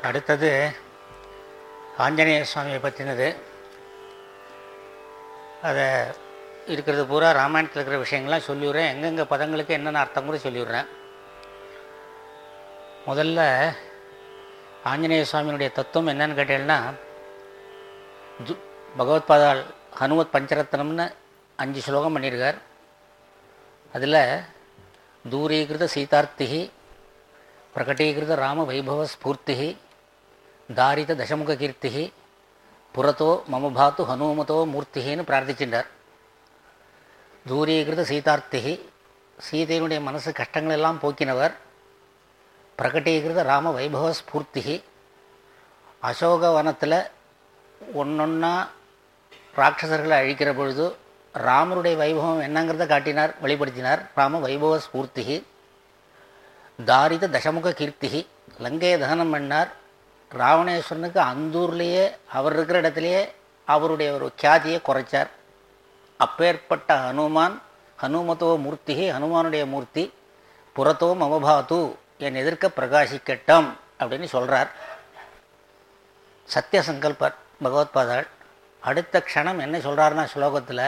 அடுத்தது ஆஞ்சநேய சுவாமியை பற்றினது அதை இருக்கிறது பூரா ராமாயணத்தில் இருக்கிற விஷயங்கள்லாம் சொல்லிவிடுறேன் எங்கெங்கே பதங்களுக்கு என்னென்ன அர்த்தம் கூட சொல்லிவிடுறேன் முதல்ல ஆஞ்சநேய சுவாமியினுடைய தத்துவம் என்னன்னு கேட்டீங்கன்னா ஜு பகவத்பாதால் ஹனுமத் பஞ்சரத்னம்னு அஞ்சு ஸ்லோகம் பண்ணியிருக்கார் அதில் தூரீகிருத சீதார்த்திகி பிரகட்டீகிருத ராம வைபவ ஸ்பூர்த்தி தாரித தசமுக கீர்த்தி புறத்தோ மம பாத்து ஹனுமதோ மூர்த்தின்னு பிரார்த்திச்சின்றார் தூரீகிருத சீதார்த்திகி சீதையினுடைய மனசு கஷ்டங்கள் எல்லாம் போக்கினவர் பிரகட்டீகிருத ராம வைபவ ஸ்பூர்த்தி அசோக வனத்தில் ஒன்றொன்னா ராட்சசர்களை அழிக்கிற பொழுது ராமருடைய வைபவம் என்னங்கிறத காட்டினார் வெளிப்படுத்தினார் ராம வைபவ ஸ்பூர்த்தி தாரித தசமுக கீர்த்தி லங்கையை தகனம் பண்ணார் ராவணேஸ்வரனுக்கு அந்தூர்லேயே அவர் இருக்கிற இடத்துலையே அவருடைய ஒரு கியாதியை குறைச்சார் அப்பேற்பட்ட ஹனுமான் ஹனுமதோ மூர்த்தி ஹனுமானுடைய மூர்த்தி புறத்தோ மமபாத்து என் எதிர்க்க பிரகாசிக்கட்டும் அப்படின்னு சொல்கிறார் சத்திய சங்கல்பர் பகவத்பாதாள் அடுத்த க்ஷணம் என்ன சொல்கிறாருன்னா ஸ்லோகத்தில்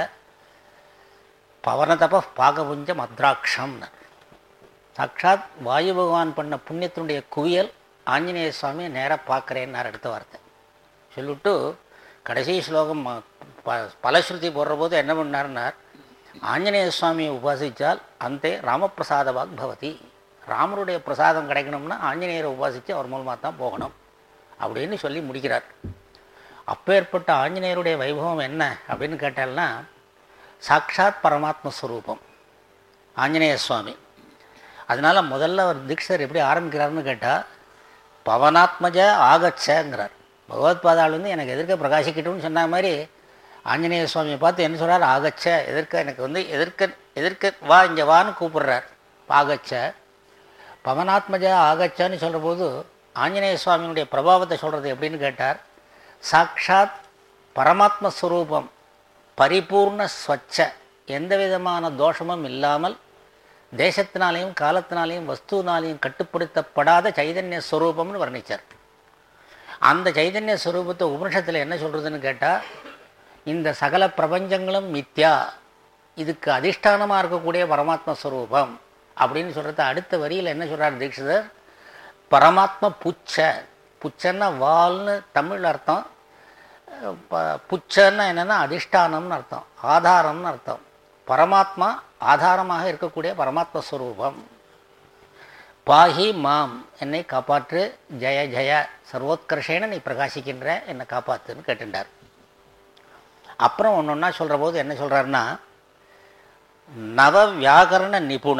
பவனதப பாகபுஞ்சம் அத்ராட்சம்னு சாட்சாத் வாயு பகவான் பண்ண புண்ணியத்தினுடைய குவியல் ஆஞ்சநேய சுவாமியை நேராக பார்க்குறேன்னார் அடுத்த வார்த்தை சொல்லிவிட்டு கடைசி ஸ்லோகம் ப பலஸ்ருதி போடுற போது என்ன பண்ணார்னார் ஆஞ்சநேய சுவாமியை உபாசித்தால் அந்த ராமபிரசாதவாக் பவதி ராமருடைய பிரசாதம் கிடைக்கணும்னா ஆஞ்சநேயரை உபாசித்து அவர் மூலமாக தான் போகணும் அப்படின்னு சொல்லி முடிக்கிறார் அப்பேற்பட்ட ஆஞ்சநேயருடைய வைபவம் என்ன அப்படின்னு கேட்டால்னா சாக்ஷாத் பரமாத்ம ஸ்வரூபம் ஆஞ்சநேய சுவாமி அதனால் முதல்ல அவர் தீட்சர் எப்படி ஆரம்பிக்கிறாருன்னு கேட்டால் பவனாத்மஜ ஆகச்சங்கிறார் பகவத்பாதாள் வந்து எனக்கு எதிர்க்க பிரகாசிக்கட்டும்னு சொன்ன மாதிரி ஆஞ்சநேய சுவாமியை பார்த்து என்ன சொல்கிறார் ஆகச்ச எதிர்க்க எனக்கு வந்து எதிர்க்க எதிர்க்க வா இங்கே வான்னு கூப்பிடுறார் ஆகச்ச பவனாத்மஜ ஆகச்சான்னு சொல்கிற போது ஆஞ்சநேய சுவாமியினுடைய பிரபாவத்தை சொல்கிறது எப்படின்னு கேட்டார் சாக்ஷாத் பரமாத்ம ஸ்வரூபம் பரிபூர்ண ஸ்வச்ச எந்த விதமான தோஷமும் இல்லாமல் தேசத்தினாலேயும் காலத்தினாலேயும் வஸ்துவினாலேயும் கட்டுப்படுத்தப்படாத சைதன்ய ஸ்வரூபம்னு வர்ணித்தார் அந்த சைதன்ய ஸ்வரூபத்தை உபனிஷத்தில் என்ன சொல்கிறதுன்னு கேட்டால் இந்த சகல பிரபஞ்சங்களும் மித்யா இதுக்கு அதிஷ்டானமாக இருக்கக்கூடிய பரமாத்ம ஸ்வரூபம் அப்படின்னு சொல்கிறத அடுத்த வரியில் என்ன சொல்கிறார் தீட்சிதர் பரமாத்ம புச்ச புச்சன்னா வால்னு தமிழ் அர்த்தம் ப புச்சன்னா என்னென்னா அதிஷ்டானம்னு அர்த்தம் ஆதாரம்னு அர்த்தம் பரமாத்மா ஆதாரமாக இருக்கக்கூடிய பரமாத்ம ஸ்வரூபம் பாஹி மாம் என்னை காப்பாற்று ஜெய ஜெய சர்வோத்கர்ஷேன நீ பிரகாசிக்கின்ற என்னை காப்பாற்றுன்னு கேட்டுட்டார் அப்புறம் ஒன்று ஒன்றா சொல்கிற போது என்ன சொல்கிறாருன்னா நவ வியாகரண நிபுண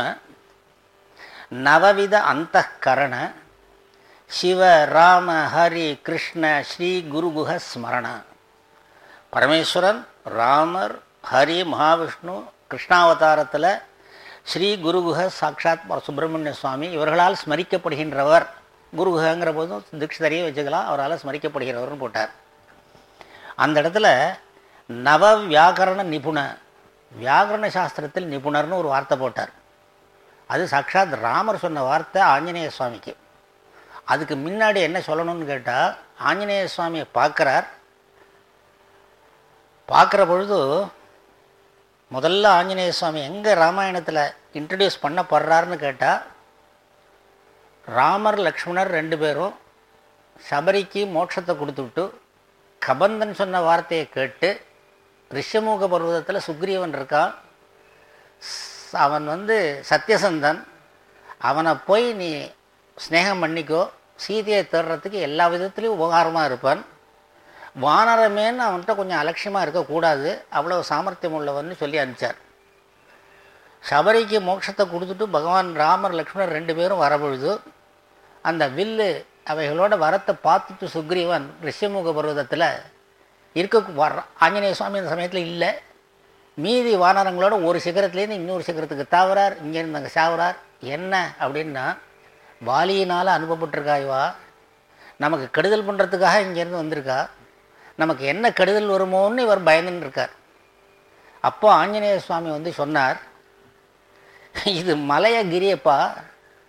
நவவித அந்த கரண சிவ ராம ஹரி கிருஷ்ண ஸ்ரீ குருகுஹ ஸ்மரண பரமேஸ்வரன் ராமர் ஹரி மகாவிஷ்ணு கிருஷ்ணாவதாரத்தில் ஸ்ரீ குருகுஹ சாட்சாத் சுப்பிரமணிய சுவாமி இவர்களால் ஸ்மரிக்கப்படுகின்றவர் குருகுஹங்கிற போதும் தீட்சிதரையே வச்சுக்கலாம் அவரால் ஸ்மரிக்கப்படுகிறவர்னு போட்டார் அந்த இடத்துல நவ வியாகரண நிபுண வியாகரண சாஸ்திரத்தில் நிபுணர்னு ஒரு வார்த்தை போட்டார் அது சாட்சாத் ராமர் சொன்ன வார்த்தை ஆஞ்சநேய சுவாமிக்கு அதுக்கு முன்னாடி என்ன சொல்லணும்னு கேட்டால் ஆஞ்சநேய சுவாமியை பார்க்குறார் பார்க்குற பொழுது முதல்ல ஆஞ்சநேய சுவாமி எங்கே ராமாயணத்தில் இன்ட்ரடியூஸ் பண்ணப்படுறாருன்னு கேட்டால் ராமர் லக்ஷ்மணர் ரெண்டு பேரும் சபரிக்கு மோட்சத்தை கொடுத்துவிட்டு கபந்தன் சொன்ன வார்த்தையை கேட்டு ரிஷமுக பர்வதத்தில் சுக்ரீவன் இருக்கான் அவன் வந்து சத்யசந்தன் அவனை போய் நீ ஸ்னேகம் பண்ணிக்கோ சீதையை தேடுறதுக்கு எல்லா விதத்துலேயும் உபகாரமாக இருப்பான் வானரமேன்னு அவன்கிட்ட கொஞ்சம் அலட்சியமாக இருக்கக்கூடாது அவ்வளோ சாமர்த்தியம் உள்ளவன்னு சொல்லி அனுப்பிச்சார் சபரிக்கு மோட்சத்தை கொடுத்துட்டு பகவான் ராமர் லக்ஷ்மணர் ரெண்டு பேரும் வரபொழுது அந்த வில்லு அவைகளோட வரத்தை பார்த்துட்டு சுக்ரீவன் ரிஷமுக பர்வதத்தில் இருக்க வர்ற ஆஞ்சநேய சுவாமி அந்த சமயத்தில் இல்லை மீதி வானரங்களோட ஒரு சிகரத்துலேருந்து இன்னொரு சிகரத்துக்கு தாவறார் இங்கேருந்து அங்கே சாவுறார் என்ன அப்படின்னா வாலியினால் அனுப்பப்பட்டிருக்கா இவா நமக்கு கெடுதல் பண்ணுறதுக்காக இங்கேருந்து வந்திருக்கா நமக்கு என்ன கெடுதல் வருமோன்னு இவர் பயந்துன்னு இருக்கார் அப்போ ஆஞ்சநேய சுவாமி வந்து சொன்னார் இது மலைய கிரியப்பா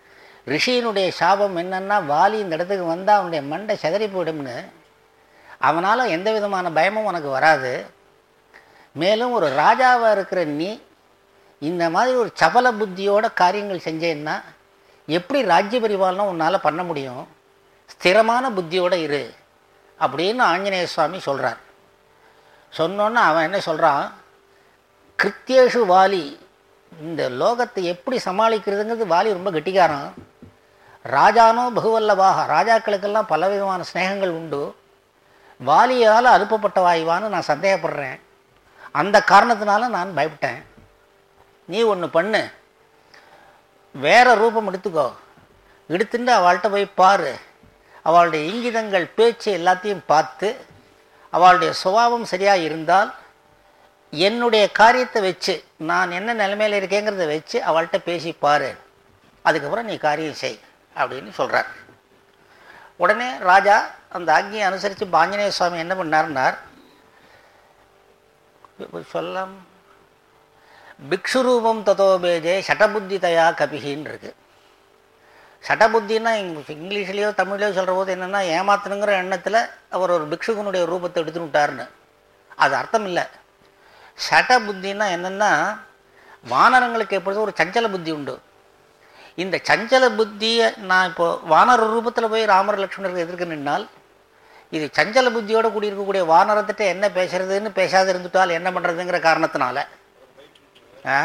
ரிஷியினுடைய சாபம் என்னன்னா வாலி இந்த இடத்துக்கு வந்தால் அவனுடைய மண்டை செதறி போயிடும்னு அவனால் எந்த விதமான பயமும் உனக்கு வராது மேலும் ஒரு ராஜாவாக இருக்கிற நீ இந்த மாதிரி ஒரு சபல புத்தியோட காரியங்கள் செஞ்சேன்னா எப்படி ராஜ்ய பரிபாலனம் உன்னால் பண்ண முடியும் ஸ்திரமான புத்தியோடு இரு அப்படின்னு ஆஞ்சநேய சுவாமி சொல்கிறார் சொன்னோன்னே அவன் என்ன சொல்கிறான் கிருத்தியேஷு வாலி இந்த லோகத்தை எப்படி சமாளிக்கிறதுங்கிறது வாலி ரொம்ப கெட்டிக்காரன் ராஜானோ பகுவல்லபாக ராஜாக்களுக்கெல்லாம் பலவிதமான ஸ்நேகங்கள் உண்டு வாலியால் அனுப்பப்பட்ட வாயுவான்னு நான் சந்தேகப்படுறேன் அந்த காரணத்தினால நான் பயப்பட்டேன் நீ ஒன்று பண்ணு வேற ரூபம் எடுத்துக்கோ எடுத்துட்டு அவள்கிட்ட போய் பாரு அவளுடைய இங்கிதங்கள் பேச்சு எல்லாத்தையும் பார்த்து அவளுடைய சுபாவம் சரியாக இருந்தால் என்னுடைய காரியத்தை வச்சு நான் என்ன நிலைமையில் இருக்கேங்கிறத வச்சு அவள்கிட்ட பேசி பாரு அதுக்கப்புறம் நீ காரியம் செய் அப்படின்னு சொல்கிறார் உடனே ராஜா அந்த ஆக்னியை அனுசரித்து பாஞ்சநேய சுவாமி என்ன பண்ணார்னார் சொல்லாம் பிக்ஷு ரூபம் ததோபேஜே சட்டபுத்தி தயா கபிகின்னு இருக்கு சட்டபுத்தின்னா இங்கிலீஷ்லேயோ தமிழ்லையோ சொல்கிற போது என்னென்னா ஏமாத்தணுங்கிற எண்ணத்தில் அவர் ஒரு பிக்ஷுகனுடைய ரூபத்தை எடுத்துன்னு விட்டார்னு அது அர்த்தம் இல்லை சட புத்தின்னா என்னென்னா வானரங்களுக்கு எப்பொழுதும் ஒரு சஞ்சல புத்தி உண்டு இந்த சஞ்சல புத்தியை நான் இப்போ வானர ரூபத்தில் போய் ராமர் லக்ஷ்மணருக்கு எதிர்க்க நின்னால் இது சஞ்சல புத்தியோடு கூடி இருக்கக்கூடிய வானரத்திட்ட என்ன பேசுறதுன்னு பேசாத இருந்துட்டால் என்ன பண்ணுறதுங்கிற காரணத்தினால ஆ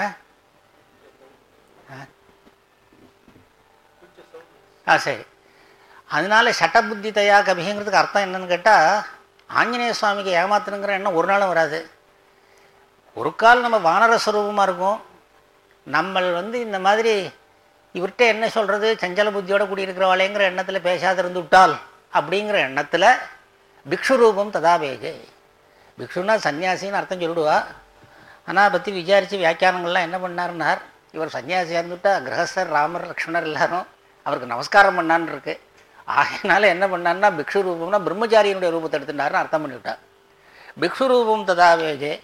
ஆ சரி அதனால சட்ட புத்தி தயா கபிங்கிறதுக்கு அர்த்தம் என்னன்னு கேட்டால் ஆஞ்சநேய சுவாமிக்கு ஏமாத்தணுங்கிற எண்ணம் ஒரு நாளும் வராது ஒரு கால் நம்ம வானர ஸ்வரூபமாக இருக்கும் நம்ம வந்து இந்த மாதிரி இவர்கிட்ட என்ன சொல்கிறது சஞ்சல புத்தியோட கூடியிருக்கிறவாளேங்கிற எண்ணத்தில் பேசாத இருந்து விட்டால் அப்படிங்கிற எண்ணத்தில் பிக்ஷு ரூபம் ததாபேஜே பிக்ஷுன்னா சன்னியாசின்னு அர்த்தம் சொல்லிடுவா ஆனால் பற்றி விசாரித்து வியாக்கியானங்கள்லாம் என்ன பண்ணாருன்னார் இவர் சன்னியாசியாக இருந்துட்டா கிரகஸ்தர் ராமர் லக்ஷ்மணர் எல்லாரும் அவருக்கு நமஸ்காரம் பண்ணான்னு இருக்கு ஆகையினால என்ன பண்ணான்னா பிக்ஷு ரூபம்னா பிரம்மச்சாரியினுடைய ரூபத்தை எடுத்துட்டாருன்னு அர்த்தம் பண்ணிவிட்டார் பிக்ஷு ரூபம் ததாவேஜே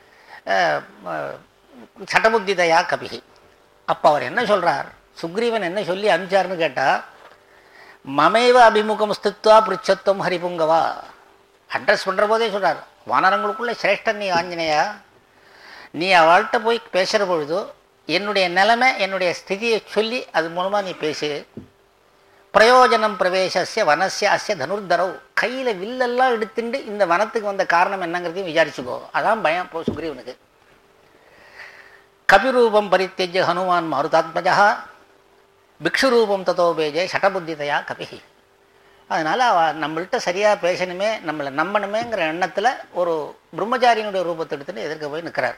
சட்டபுத்தி தயா கபிகி அப்போ அவர் என்ன சொல்கிறார் சுக்ரீவன் என்ன சொல்லி அனுப்பிச்சார்னு கேட்டால் மமைவ அபிமுகம் ஸ்தித்வா பிருச்சத்துவம் ஹரிபுங்கவா அட்ரஸ் பண்ணுற போதே சொல்கிறார் வானரங்களுக்குள்ள சிரேஷ்டன் நீ ஆஞ்சநேயா நீ அவள்கிட்ட போய் பேசுகிற பொழுது என்னுடைய நிலைமை என்னுடைய ஸ்திதியை சொல்லி அது மூலமாக நீ பேசு பிரயோஜனம் பிரவேசஸ்ய வனசிய அஸ்ய தனுர்தரவு கையில் வில்லெல்லாம் எடுத்துட்டு இந்த வனத்துக்கு வந்த காரணம் என்னங்கிறதையும் விசாரிச்சுக்கோ அதான் பயம் போ சுக்ரீவனுக்கு கபிரூபம் பரித்தெஜ்ய ஹனுமான் மாருதாத்மஜா பிக்ஷுரூபம் தத்தோபேஜே சட்டபுத்திதையா கபிஹி அதனால் அவ நம்மள்கிட்ட சரியாக பேசணுமே நம்மளை நம்பணுமேங்கிற எண்ணத்தில் ஒரு பிரம்மச்சாரியினுடைய ரூபத்தை எடுத்துட்டு எதிர்க்க போய் நிற்கிறார்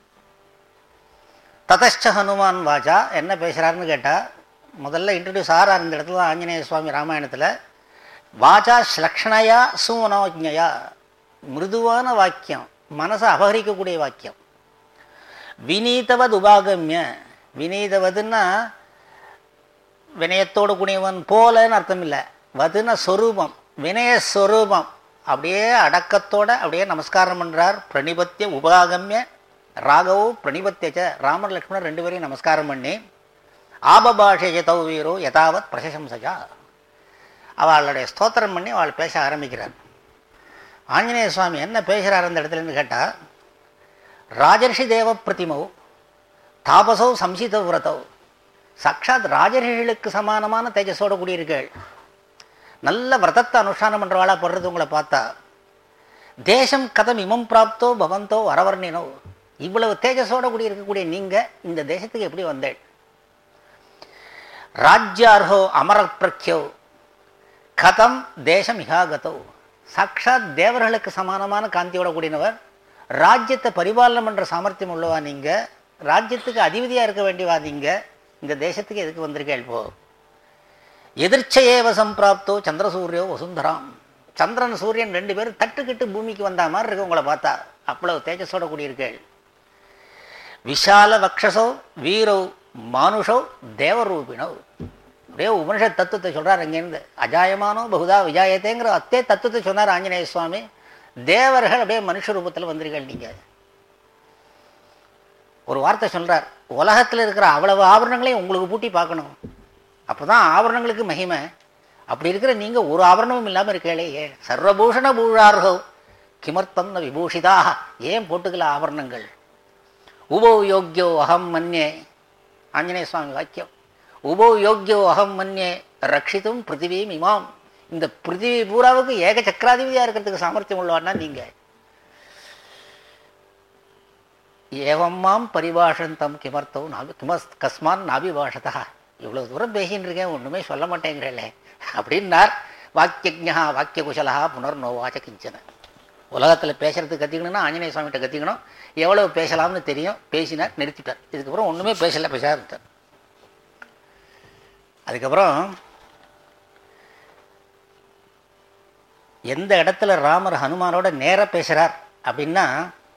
ததச்ச ஹனுமான் வாஜா என்ன பேசுகிறாருன்னு கேட்டால் முதல்ல இன்ட்ரடியூஸ் ஆறார் இந்த இடத்துல தான் ஆஞ்சநேய சுவாமி ராமாயணத்தில் வாச்சா ஸ்லக்ஷணையா சுமனோஜ்ஞயா மிருதுவான வாக்கியம் மனசை அபகரிக்கக்கூடிய வாக்கியம் வினீதவத் உபாகமிய வினீதவதுன்னா வினயத்தோடு கூடியவன் போலன்னு அர்த்தம் இல்லை வதுன சொரூபம் வினய ஸ்வரூபம் அப்படியே அடக்கத்தோட அப்படியே நமஸ்காரம் பண்ணுறார் பிரணிபத்திய உபாகமிய ராகவோ பிரணிபத்தியச்ச ராமர் லக்ஷ்மணர் ரெண்டு பேரையும் நமஸ்காரம் பண்ணி ஆபபாஷய தௌ வீரோ யதாவத் பிரசம்சஜா அவளுடைய ஸ்தோத்திரம் பண்ணி அவள் பேச ஆரம்பிக்கிறார் ஆஞ்சநேய சுவாமி என்ன பேசுகிறார் அந்த இடத்துலன்னு கேட்டால் ராஜர்ஷி தேவ பிரதிமௌ தாபசௌ சம்சித விரதௌ சாட்சாத் ராஜர்ஷிகளுக்கு சமானமான தேஜஸோடு கூடியிருக்கள் நல்ல விரதத்தை அனுஷ்டானம் பண்ணுறவாளா படுறது உங்களை பார்த்தா தேசம் கதம் இமம் பிராப்தோ பவந்தோ வரவர்ணினோ இவ்வளவு தேஜஸோட கூடி இருக்கக்கூடிய நீங்கள் இந்த தேசத்துக்கு எப்படி வந்தேள் ராஜ்யார்ஹோ அமர பிரக்யோ கதம் தேசம் இகாகதோ சாட்சாத் தேவர்களுக்கு சமானமான காந்தியோட கூடினவர் ராஜ்யத்தை பரிபாலனம் பண்ணுற சாமர்த்தியம் உள்ளவா நீங்கள் ராஜ்யத்துக்கு அதிபதியாக இருக்க வேண்டியவா நீங்கள் இந்த தேசத்துக்கு எதுக்கு வந்திருக்கேள் இப்போ எதிர்ச்சையேவ சம்பிராப்தோ சந்திரசூரியோ வசுந்தராம் சந்திரன் சூரியன் ரெண்டு பேரும் தட்டுக்கிட்டு பூமிக்கு வந்த மாதிரி இருக்கு உங்களை பார்த்தா அவ்வளவு தேஜஸோட கூடியிருக்கேள் விஷால வக்ஷசோ வீரோ மானுஷோ தேவரூபிணோ அப்படியே உபனிஷத் தத்துவத்தை சொல்கிறார் அங்கேருந்து அஜாயமானோ பகுதா விஜாயத்தேங்கிற அத்தே தத்துவத்தை சொன்னார் ஆஞ்சநேய சுவாமி தேவர்கள் அப்படியே மனுஷ ரூபத்தில் வந்திருக்கீங்க நீங்கள் ஒரு வார்த்தை சொல்கிறார் உலகத்தில் இருக்கிற அவ்வளவு ஆபரணங்களையும் உங்களுக்கு பூட்டி பார்க்கணும் அப்போ தான் ஆபரணங்களுக்கு மகிமை அப்படி இருக்கிற நீங்கள் ஒரு ஆபரணமும் இல்லாமல் இருக்கலையே சர்வபூஷண பூழார்கோ கிமர்த்தம் ந விபூஷிதாக ஏன் போட்டுக்கல ஆபரணங்கள் உபோ யோக்கியோ அகம் மன்யே ஆஞ்சநேய சுவாமி வாக்கியம் உபோ யோக்கியோ அகம் மன்யே ரட்சித்தும் பிருத்திவியும் இமாம் இந்த பிருத்திவி பூராவுக்கு ஏக சக்கராதிபதியாக இருக்கிறதுக்கு சாமர்த்தியம் உள்ளவான்னா நீங்கள் ஏவம்மாம் பரிபாஷந்தம் கிமர்த்தம் நாபி கிமஸ் கஸ்மான் நாபிபாஷதா இவ்வளோ தூரம் பேசின்னு இருக்கேன் ஒன்றுமே சொல்ல மாட்டேங்கிறேல்ல அப்படின்னார் வாக்கியஜா வாக்கிய குசலா புனர் நோவாச்ச கிஞ்சன உலகத்தில் பேசுறதுக்கு கற்றுக்கணும்னா ஆஞ்சநேய சுவாமிகிட்ட கற்றுக்கணும் எவ்வளோ பேசலாம்னு தெரியும் பேசினார் நிறுத்திட்டார் இதுக்கப்புறம் ஒன்றுமே பேசலை பேச ஆரம்பித்தார் அதுக்கப்புறம் எந்த இடத்துல ராமர் ஹனுமானோட நேராக பேசுகிறார் அப்படின்னா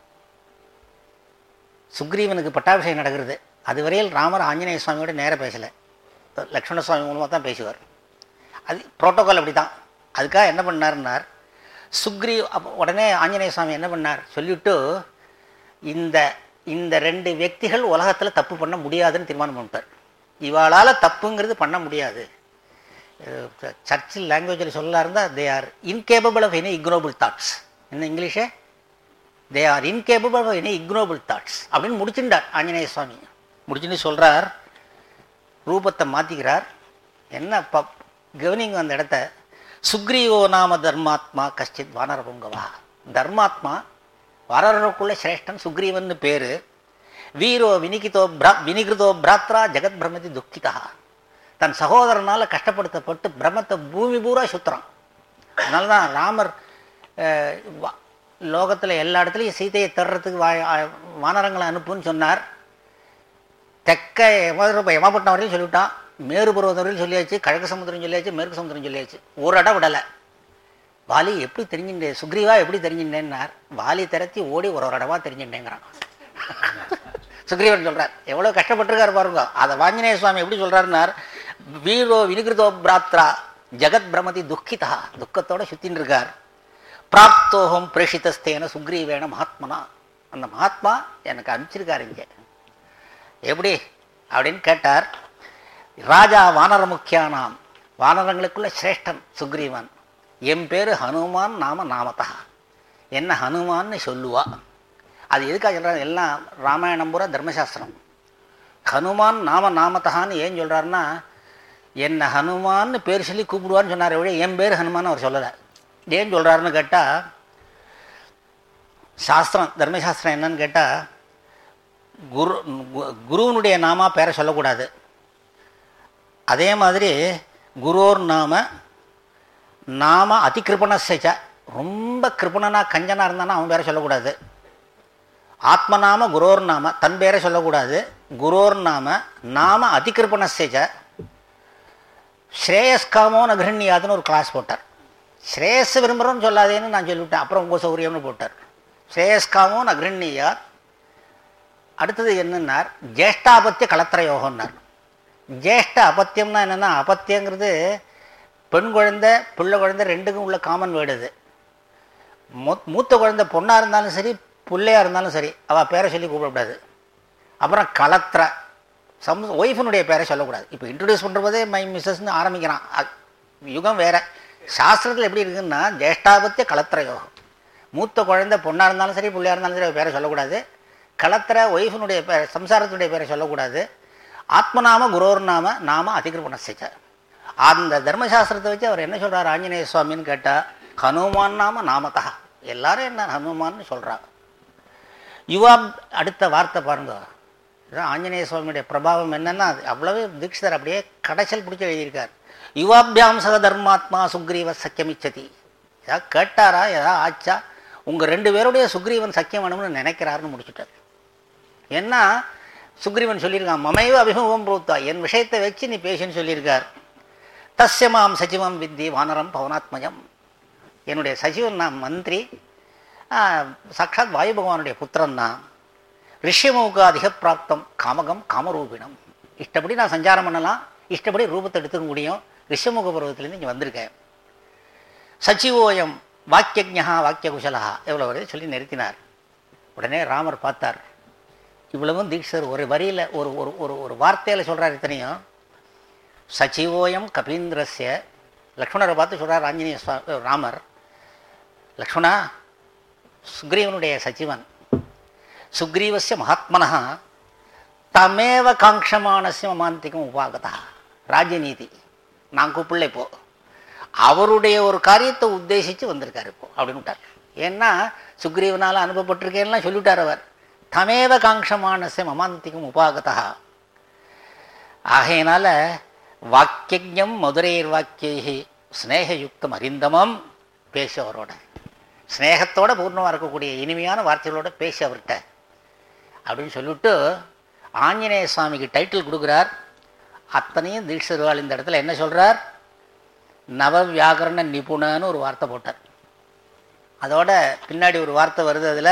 சுக்ரீவனுக்கு பட்டாபிஷேகம் நடக்கிறது அதுவரையில் ராமர் ஆஞ்சநேய சுவாமியோட நேராக பேசலை லக்ஷ்மண சுவாமி மூலமாக தான் பேசுவார் அது புரோட்டோகால் அப்படி தான் அதுக்காக என்ன பண்ணார்னார் சுக்ரீவ் அப்போ உடனே ஆஞ்சநேய சுவாமி என்ன பண்ணார் சொல்லிவிட்டு இந்த இந்த ரெண்டு వ్యక్తిகள் உலகத்தில் தப்பு பண்ண முடியாதுன்னு தீர்மானம் பண்ணிட்டார் இவாளால் தப்புங்கிறது பண்ண முடியாது சர்ச்சில் லாங்குவேஜில் சொல்ல இருந்தால் they are incapable of any ignoble thoughts என்ன இங்கிலீஷே they are incapable of any ignoble thoughts அப்படின்னு முடிச்சுட்டார் ஆஞ்சநேய சுவாமி முடிச்சுட்டு சொல்கிறார் ரூபத்தை மாற்றிக்கிறார் என்ன ப கவனிங்க அந்த இடத்த சுக்ரீவோ நாம தர்மாத்மா கஷ்டித் வானரபுங்கவா தர்மாத்மா வானரனுக்குள்ள சிரேஷ்டன் சுக்ரீவன் பேர் வீரோ வினிகிதோ பிரா வினிகிருதோ பிராத்ரா ஜெகத் பிரமதி துக்கிதா தன் சகோதரனால் கஷ்டப்படுத்தப்பட்டு பிரம்மத்தை பூமி பூரா சுத்துறான் அதனால தான் ராமர் லோகத்தில் எல்லா இடத்துலையும் சீதையை தர்றதுக்கு வா வானரங்களை அனுப்புன்னு சொன்னார் தெக்க யம யமப்பட்டினம் வரையும் சொல்லிவிட்டான் மேறு பருவதம் வரையும் சொல்லியாச்சு கிழக்கு சமுத்திரம் சொல்லியாச்சு மேற்கு சமுத்திரம் சொல்லியாச்சு ஒரு இடம் விடலை வாலி எப்படி தெரிஞ்சுட்டேன் சுக்ரீவா எப்படி தெரிஞ்சுட்டேன்னார் வாலி திரத்தி ஓடி ஒரு ஒரு இடமா தெரிஞ்சுட்டேங்கிறான் சுக்ரீவன் சொல்றார் எவ்வளோ கஷ்டப்பட்டிருக்காரு பாருங்க அதை வாஞ்சநேய சுவாமி எப்படி சொல்றாருன்னார் வீரோ வினிகிருதோ பிராத்ரா ஜெகத் பிரமதி துக்கிதா துக்கத்தோட சுத்தின்னு இருக்கார் பிராப்தோகம் பிரேஷிதஸ்தேன சுக்ரீவேன மகாத்மனா அந்த மகாத்மா எனக்கு அனுப்பிச்சிருக்காரு இங்கே எப்படி அப்படின்னு கேட்டார் ராஜா வானர முக்கியானாம் வானரங்களுக்குள்ள சிரேஷ்டன் சுக்ரீவன் என் பேர் ஹனுமான் நாம நாமதா என்ன ஹனுமான்னு சொல்லுவா அது எதுக்காக சொல்கிறாங்க எல்லாம் ராமாயணம் பூரா தர்மசாஸ்திரம் ஹனுமான் நாம நாமத்தகான்னு ஏன் சொல்கிறாருன்னா என்னை ஹனுமான்னு பேர் சொல்லி கூப்பிடுவான்னு சொன்னார் விட என் பேர் ஹனுமான் அவர் சொல்லலை ஏன் சொல்கிறாருன்னு கேட்டால் சாஸ்திரம் தர்மசாஸ்திரம் என்னன்னு கேட்டால் குரு குருவனுடைய நாமா பேரை சொல்லக்கூடாது அதே மாதிரி குரோர் நாம நாம அதிகிருப்பண செச்ச ரொம்ப கிருப்பணனா கஞ்சனா இருந்தானா அவன் பேரை சொல்லக்கூடாது ஆத்மநாம குரோர் நாம தன் பேரை சொல்லக்கூடாது குரோர் நாம நாம அதிகிருப்பண செச்ச ஸ்ரேயஸ்காமோ நகிரண்யாதுன்னு ஒரு கிளாஸ் போட்டார் ஸ்ரேயஸ் விரும்புகிறோன்னு சொல்லாதேன்னு நான் சொல்லிவிட்டேன் அப்புறம் உங்கள் சௌகரியம்னு போட்டார் ஸ்ரேயஸ்காமோ நகிரண்யாத் அடுத்தது என்னன்னார் ஜேஷ்டாபத்திய கலத்திர யோகம்னார் ஜேஷ்ட அபத்தியம்னா என்னென்னா அபத்தியங்கிறது பெண் குழந்தை பிள்ளை குழந்தை ரெண்டுக்கும் உள்ள காமன் வேர்டு இது மூ மூத்த குழந்தை பொண்ணாக இருந்தாலும் சரி பிள்ளையாக இருந்தாலும் சரி அவள் பேரை சொல்லி கூப்பிடக்கூடாது அப்புறம் கலத்திர சம் ஒய்ஃபினுடைய பேரை சொல்லக்கூடாது இப்போ இன்ட்ரடியூஸ் பண்ணுறதே மை மிஸ்ஸஸ்னு ஆரம்பிக்கிறான் யுகம் வேறு சாஸ்திரத்தில் எப்படி இருக்குன்னா ஜேஷ்டாபத்திய கலத்திர யோகம் மூத்த குழந்தை பொண்ணாக இருந்தாலும் சரி பிள்ளையாக இருந்தாலும் சரி பேரை சொல்லக்கூடாது கலத்திர ஒய்ஃபினுடைய பேர் சம்சாரத்துடைய பேரை சொல்லக்கூடாது ஆத்மநாம குரோர் நாம நாம அதிகிருப்பண செச்ச அந்த தர்மசாஸ்திரத்தை வச்சு அவர் என்ன சொல்கிறார் ஆஞ்சநேய சுவாமின்னு கேட்டால் ஹனுமான் நாம நாமதா எல்லாரும் என்ன ஹனுமான்னு சொல்கிறாங்க யுவா அடுத்த வார்த்தை பாருங்க இதுதான் ஆஞ்சநேய சுவாமியுடைய பிரபாவம் என்னன்னா அது அவ்வளவு தீட்சிதர் அப்படியே கடைசல் பிடிச்சி எழுதியிருக்கார் யுவாபியாம் சக தர்மாத்மா சுக்ரீவ சக்கியமிச்சதி ஏதாவது கேட்டாரா ஏதாவது ஆச்சா உங்கள் ரெண்டு பேருடைய சுக்ரீவன் சக்கியம் வேணும்னு நினைக்கிறாருன்னு முடிச்சுட்டார் ஏன்னா சுக்ரீவன் சொல்லியிருக்கான் மமைவ அபிமுகம் பூத்தா என் விஷயத்தை வச்சு நீ பேசுன்னு சொல்லியிருக்கார் தஸ்யமாம் சச்சிவம் வித்தி வானரம் பவனாத்மஜம் என்னுடைய சச்சிவன் நான் மந்திரி சாட்சாத் வாயு பகவானுடைய புத்திரன் தான் ரிஷ்யமுக அதிக பிராப்தம் காமகம் காமரூபிணம் இஷ்டப்படி நான் சஞ்சாரம் பண்ணலாம் இஷ்டப்படி ரூபத்தை எடுத்துக்க முடியும் ரிஷமுக பருவத்திலேருந்து இங்கே வந்திருக்கேன் சச்சிவோயம் வாக்கியஜா வாக்கிய குசலா எவ்வளோ வருது சொல்லி நிறுத்தினார் உடனே ராமர் பார்த்தார் இவ்வளவும் தீட்சர் ஒரு வரியில் ஒரு ஒரு ஒரு ஒரு வார்த்தையில் சொல்கிறார் இத்தனையும் சச்சிவோயம் கபீந்திரஸ்ய லக்ஷ்மணரை பார்த்து சொல்கிறார் ஆஞ்சநேய சுவா ராமர் லக்ஷ்மணா சுக்ரீவனுடைய சச்சிவன் சுக்ரீவசிய மகாத்மனா தமேவ காங்ஷமானசிய மமாந்திகம் உபாகதா ராஜ்யநீதி நான் கூப்பிடல இப்போ அவருடைய ஒரு காரியத்தை உத்தேசித்து வந்திருக்காரு இப்போ அப்படின்னு விட்டார் ஏன்னா சுக்ரீவனால் அனுப்பப்பட்டிருக்கேன்லாம் சொல்லிவிட்டார் அவர் தமேவ காங்ஷமானசிய மமாந்திகம் உபாகதா ஆகையினால வாக்கியம் மதுரையர் வாக்கியை ஸ்னேகயுக்தம் அறிந்தமம் பேசு அவரோட ஸ்னேகத்தோட பூர்ணமாக இருக்கக்கூடிய இனிமையான வார்த்தைகளோட பேசு அவர்கிட்ட அப்படின்னு சொல்லிவிட்டு ஆஞ்சநேய சுவாமிக்கு டைட்டில் கொடுக்குறார் அத்தனையும் தீட்சிதர்வாள் இந்த இடத்துல என்ன சொல்கிறார் நவ வியாகரண நிபுணன்னு ஒரு வார்த்தை போட்டார் அதோட பின்னாடி ஒரு வார்த்தை வருது அதில்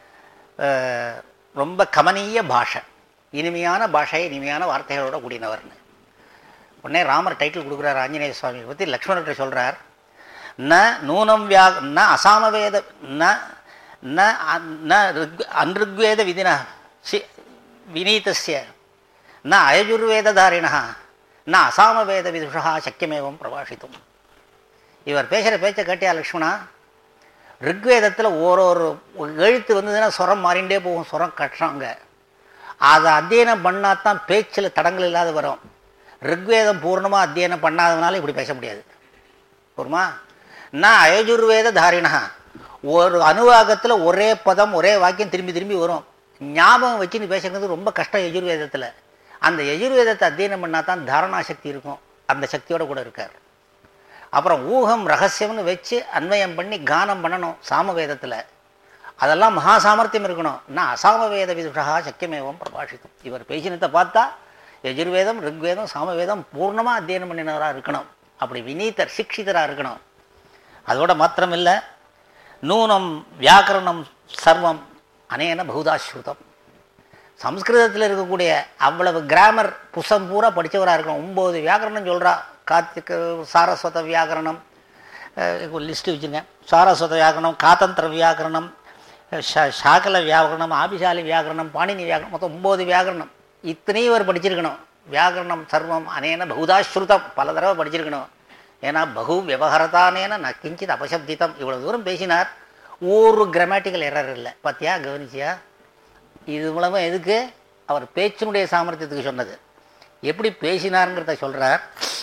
ரொம்ப கமனீய பாஷை இனிமையான பாஷை இனிமையான வார்த்தைகளோட கூடினவர்னு உடனே ராமர் டைட்டில் கொடுக்குறார் ஆஞ்சநேய சுவாமியை பற்றி லக்ஷ்மணர்கிட்ட சொல்கிறார் ந நூனம் வியா ந அசாமவேத ந ந ந ரிக் அன்ருக்வேத விதின சி வினீதஸ்ய ந அயஜுர்வேததாரிணா ந அசாமவேத விதுஷா சக்கியமேவம் பிரபாஷித்தும் இவர் பேசுகிற பேச்சை கேட்டியா லக்ஷ்மணா ரிக்வேதத்தில் ஓரொரு எழுத்து வந்ததுன்னா சுரம் மாறிண்டே போகும் சுரம் கட்டுறாங்க அதை அத்தியனம் பண்ணால் தான் பேச்சில் தடங்கள் இல்லாத வரும் ரிக்வேதம் பூர்ணமாக அத்தியனம் பண்ணாததுனால இப்படி பேச முடியாது பொறுமா நான் அயஜுர்வேத தாரிணா ஒரு அனுவாகத்தில் ஒரே பதம் ஒரே வாக்கியம் திரும்பி திரும்பி வரும் ஞாபகம் வச்சு நீ பேசுறது ரொம்ப கஷ்டம் எஜுர்வேதத்தில் அந்த எஜுர்வேதத்தை அத்தியனம் பண்ணால் தான் தாரணா சக்தி இருக்கும் அந்த சக்தியோட கூட இருக்கார் அப்புறம் ஊகம் ரகசியம்னு வச்சு அன்வயம் பண்ணி கானம் பண்ணணும் சாமவேதத்தில் அதெல்லாம் மகா சாமர்த்தியம் இருக்கணும் நான் அசாமவேத விதுஷா சக்கியமேவம் பிரபாஷித்தம் இவர் பேசினத்தை பார்த்தா எஜுர்வேதம் ரிக்வேதம் சாமவேதம் பூர்ணமாக அத்தியனம் பண்ணினவராக இருக்கணும் அப்படி வினீதர் சிக்ஷிதராக இருக்கணும் அதோட மாத்திரமில்லை நூனம் வியாக்கரணம் சர்வம் அனேன பகுதாஸ்ருதம் சம்ஸ்கிருதத்தில் இருக்கக்கூடிய அவ்வளவு கிராமர் புஸ்தம் பூரா படித்தவராக இருக்கணும் ஒம்பது வியாக்கரணம் சொல்கிறா கார்த்திக் சாரஸ்வத வியாக்கரணம் லிஸ்ட்டு வச்சுருங்க சாரஸ்வத வியாக்கரணம் காத்தந்திர வியாக்கரணம் சாக்கல வியாக்கரணம் ஆபிசாலி வியாக்கரணம் பாணினி வியாக்கரணம் மொத்தம் ஒம்பது வியாக்கரணம் இத்தனையும் இவர் படிச்சிருக்கணும் வியாக்கரணம் சர்வம் அனேன பகுதாஸ்ருதம் பல தடவை படிச்சிருக்கணும் ஏன்னா பகு விவகாரத்தானேன ந கிஞ்சித் அபசப்தித்தம் இவ்வளோ தூரம் பேசினார் ஒரு கிராமட்டிக்கல் எரர் இல்லை பார்த்தியா கவனிச்சியா இது மூலமாக எதுக்கு அவர் பேச்சினுடைய சாமர்த்தியத்துக்கு சொன்னது எப்படி பேசினாருங்கிறத சொல்கிறார்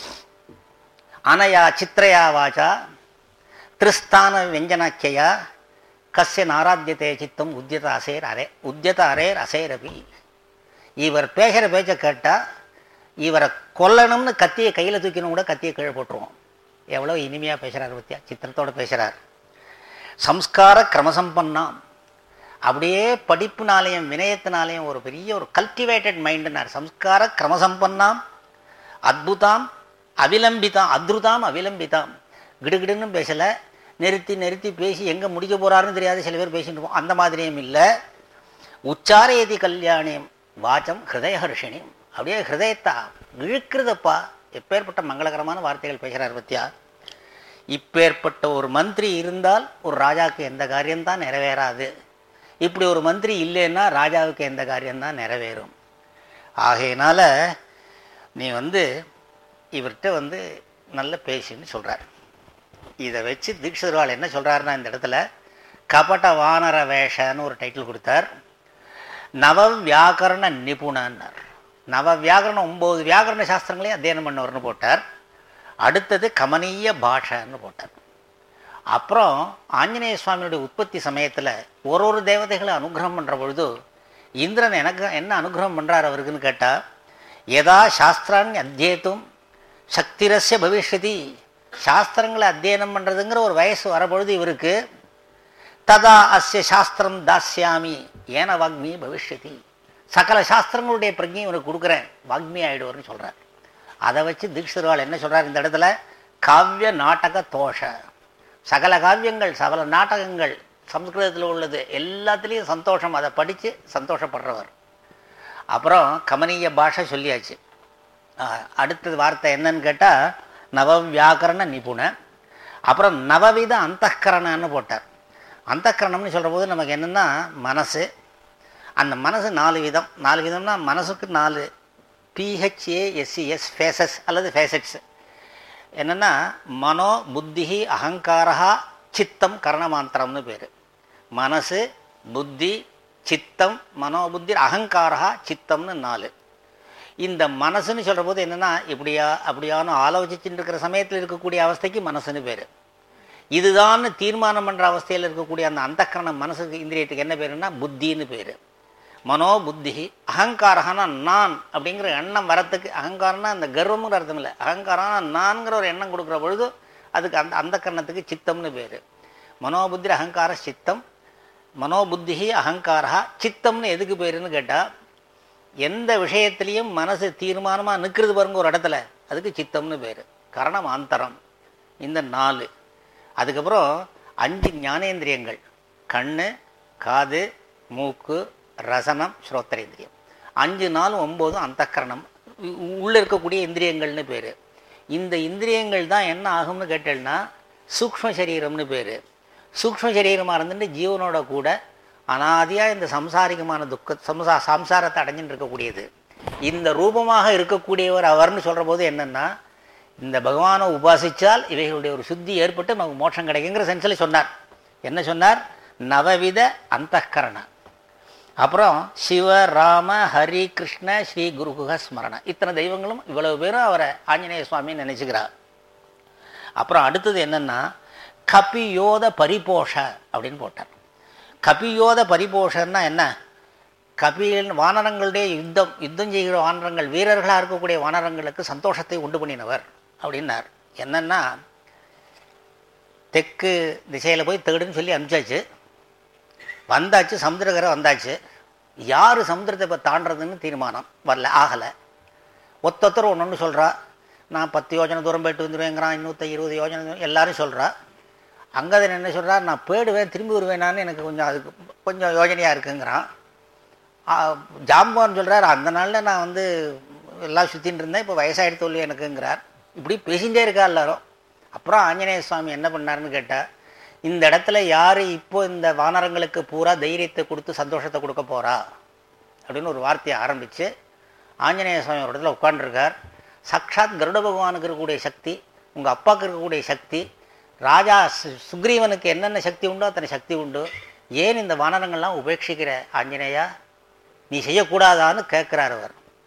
அனயா சித்திரையா வாச்சா திரிஸ்தான வெஞ்சனாக்கியா கசிய நாராத்தியத்தே சித்தம் உத்தியத அசேர் அரே உத்தியத அரேர் அசேரபி இவர் பேசுகிற பேச்சை கேட்டால் இவரை கொல்லணும்னு கத்தியை கையில் தூக்கணும் கூட கத்தியை கீழே போட்டுருவோம் எவ்வளோ இனிமையாக பேசுகிறார் பத்தியா சித்திரத்தோடு பேசுகிறார் சம்ஸ்கார கிரமசம்பன்னாம் அப்படியே படிப்புனாலையும் வினயத்தினாலையும் ஒரு பெரிய ஒரு கல்டிவேட்டட் மைண்டுனார் சம்ஸ்கார கிரமசம்பன்னாம் அத்புதாம் அவிலம்பிதாம் அத்ருதாம் அவிலம்பிதாம் கிடுகிடுன்னு பேசலை நிறுத்தி நிறுத்தி பேசி எங்கே முடிக்க போகிறாருன்னு தெரியாது சில பேர் பேசிட்டு இருப்போம் அந்த மாதிரியும் இல்லை உச்சாரயதி கல்யாணியம் வாச்சம் ஹிருதயஹர்ஷினியம் அப்படியே ஹிருதயத்தா இழுக்கிறதப்பா எப்பேற்பட்ட மங்களகரமான வார்த்தைகள் பேசுகிறார் பத்தியா இப்பேற்பட்ட ஒரு மந்திரி இருந்தால் ஒரு ராஜாவுக்கு எந்த காரியம்தான் நிறைவேறாது இப்படி ஒரு மந்திரி இல்லைன்னா ராஜாவுக்கு எந்த காரியம்தான் நிறைவேறும் ஆகையினால நீ வந்து இவர்கிட்ட வந்து நல்ல பேசுன்னு சொல்கிறார் இதை வச்சு தீட்சிதர்வாள் என்ன சொல்கிறாருன்னா இந்த இடத்துல கபட வானர வேஷன்னு ஒரு டைட்டில் கொடுத்தார் நவ வியாக்கரண நிபுணன்னார் நவ வியாக்கரணம் ஒம்பது வியாக்கரண சாஸ்திரங்களையும் அத்தியனம் பண்ணவர்னு போட்டார் அடுத்தது கமனீய பாஷன்னு போட்டார் அப்புறம் ஆஞ்சநேய சுவாமியுடைய உற்பத்தி சமயத்தில் ஒரு ஒரு தேவதைகளை அனுகிரகம் பண்ணுற பொழுது இந்திரன் எனக்கு என்ன அனுகிரகம் பண்ணுறார் அவருக்குன்னு கேட்டால் எதா சாஸ்திரான் அத்தியத்தும் சக்திரஸ்ய பவிஷ்யதி சாஸ்திரங்களை அத்தியனம் பண்ணுறதுங்கிற ஒரு வயசு வரப்பொழுது இவருக்கு ததா அஸ்ய சாஸ்திரம் தாஸ்யாமி ஏன வாக்மி பவிஷ்யதி சகல சாஸ்திரங்களுடைய பிரஜையும் இவனுக்கு கொடுக்குறேன் வாக்மி ஆயிடுவார்னு சொல்கிறார் அதை வச்சு தீட்சிதர்வாள் என்ன சொல்கிறார் இந்த இடத்துல காவிய நாடக தோஷ சகல காவியங்கள் சகல நாடகங்கள் சம்ஸ்கிருதத்தில் உள்ளது எல்லாத்துலேயும் சந்தோஷம் அதை படித்து சந்தோஷப்படுறவர் அப்புறம் கமனீய பாஷை சொல்லியாச்சு அடுத்தது வார்த்தை என்னன்னு கேட்டால் நவ வியாக்கரண நிபுண அப்புறம் நவவித அந்தகரணன்னு போட்டார் அந்தகரணம்னு சொல்கிற போது நமக்கு என்னென்னா மனசு அந்த மனசு நாலு விதம் நாலு விதம்னா மனசுக்கு நாலு பிஹெச்ஏஎஸ்சிஎஸ் ஃபேசஸ் அல்லது ஃபேசட்ஸ் என்னென்னா மனோ புத்தி அகங்காரா சித்தம் கரணமாந்திரம்னு பேர் மனசு புத்தி சித்தம் மனோபுத்தி அகங்காரா சித்தம்னு நாலு இந்த மனசுன்னு சொல்கிற போது என்னென்னா இப்படியா அப்படியானு ஆலோசிச்சுட்டு இருக்கிற சமயத்தில் இருக்கக்கூடிய அவஸ்தைக்கு மனசுன்னு பேர் இதுதான் தீர்மானம் பண்ணுற அவஸ்தையில் இருக்கக்கூடிய அந்த அந்தக்கரண மனசுக்கு இந்திரியத்துக்கு என்ன பேருன்னா புத்தின்னு பேர் மனோ புத்தி அகங்காரகனா நான் அப்படிங்கிற எண்ணம் வரத்துக்கு அகங்காரம்னா அந்த கர்வம்ங்கிற அர்த்தம் இல்லை அகங்காரம்னா நான்கிற ஒரு எண்ணம் கொடுக்குற பொழுது அதுக்கு அந்த அந்த கரணத்துக்கு சித்தம்னு பேர் மனோபுத்தி அகங்கார சித்தம் மனோபுத்தி அகங்காரா சித்தம்னு எதுக்கு பேருன்னு கேட்டால் எந்த விஷயத்துலையும் மனசு தீர்மானமாக நிற்கிறது பாருங்க ஒரு இடத்துல அதுக்கு சித்தம்னு பேர் கரணம் அந்தரம் இந்த நாலு அதுக்கப்புறம் அஞ்சு ஞானேந்திரியங்கள் கண்ணு காது மூக்கு ரசனம் ஸ்ரோத்திரேந்திரியம் அஞ்சு நாள் ஒம்போதும் அந்தக்கரணம் உள்ளே இருக்கக்கூடிய இந்திரியங்கள்னு பேர் இந்த இந்திரியங்கள் தான் என்ன ஆகும்னு கேட்டேன்னா சூக்ம சரீரம்னு பேர் சூக்ம சரீரமாக இருந்துட்டு ஜீவனோட கூட அனாதியாக இந்த சம்சாரிகமான துக்க சம்சா சம்சாரத்தை அடைஞ்சுட்டு இருக்கக்கூடியது இந்த ரூபமாக இருக்கக்கூடியவர் அவர்னு சொல்கிற போது என்னென்னா இந்த பகவானை உபாசித்தால் இவைகளுடைய ஒரு சுத்தி ஏற்பட்டு நமக்கு மோட்சம் கிடைக்குங்கிற சென்ஸில் சொன்னார் என்ன சொன்னார் நவவித அந்தகரண அப்புறம் சிவ ராம ஹரி கிருஷ்ண ஸ்ரீ குருகுக ஸ்மரண இத்தனை தெய்வங்களும் இவ்வளவு பேரும் அவரை ஆஞ்சநேய சுவாமின்னு நினச்சிக்கிறார் அப்புறம் அடுத்தது என்னென்னா கபியோத பரிபோஷ அப்படின்னு போட்டார் கபியோத பரிபோஷன்னா என்ன கபியின் வானரங்களுடைய யுத்தம் யுத்தம் செய்கிற வானரங்கள் வீரர்களாக இருக்கக்கூடிய வானரங்களுக்கு சந்தோஷத்தை உண்டு பண்ணினவர் அப்படின்னார் என்னன்னா தெற்கு திசையில் போய் தேடுன்னு சொல்லி அனுப்பிச்சாச்சு வந்தாச்சு சமுத்திரக்கரை வந்தாச்சு யார் சமுத்திரத்தை இப்போ தாண்டதுன்னு தீர்மானம் வரல ஆகலை ஒத்தொத்தர் ஒன்று ஒன்று சொல்கிறா நான் பத்து யோஜனை தூரம் போயிட்டு வந்துடுவேங்கிறான் இன்னூற்றி இருபது யோஜனை எல்லாரும் சொல்கிறா அங்கே அதை என்ன சொல்கிறா நான் போயிடுவேன் திரும்பி வருவேனான்னு எனக்கு கொஞ்சம் அதுக்கு கொஞ்சம் யோஜனையாக இருக்குங்கிறான் ஜாம்பவான் சொல்கிறார் அந்த நாளில் நான் வந்து எல்லாம் சுற்றின்னு இருந்தேன் இப்போ வயசாகிடுத்து சொல்லி எனக்குங்கிறார் இப்படி பேசிகிட்டே இருக்கா எல்லாரும் அப்புறம் ஆஞ்சநேய சுவாமி என்ன பண்ணாருன்னு கேட்டால் இந்த இடத்துல யார் இப்போ இந்த வானரங்களுக்கு பூரா தைரியத்தை கொடுத்து சந்தோஷத்தை கொடுக்க போகிறா அப்படின்னு ஒரு வார்த்தையை ஆரம்பித்து ஆஞ்சநேய சுவாமி ஒரு இடத்துல உட்காண்டிருக்கார் சாட்சாத் கருட பகவானுக்கு இருக்கக்கூடிய சக்தி உங்கள் அப்பாவுக்கு இருக்கக்கூடிய சக்தி ராஜா சு- சுக்ரீவனுக்கு என்னென்ன சக்தி உண்டோ அத்தனை சக்தி உண்டு ஏன் இந்த வானரங்கள்லாம் உபேட்சிக்கிற ஆஞ்சநேயா நீ செய்யக்கூடாதான்னு கேட்குறார் அவர்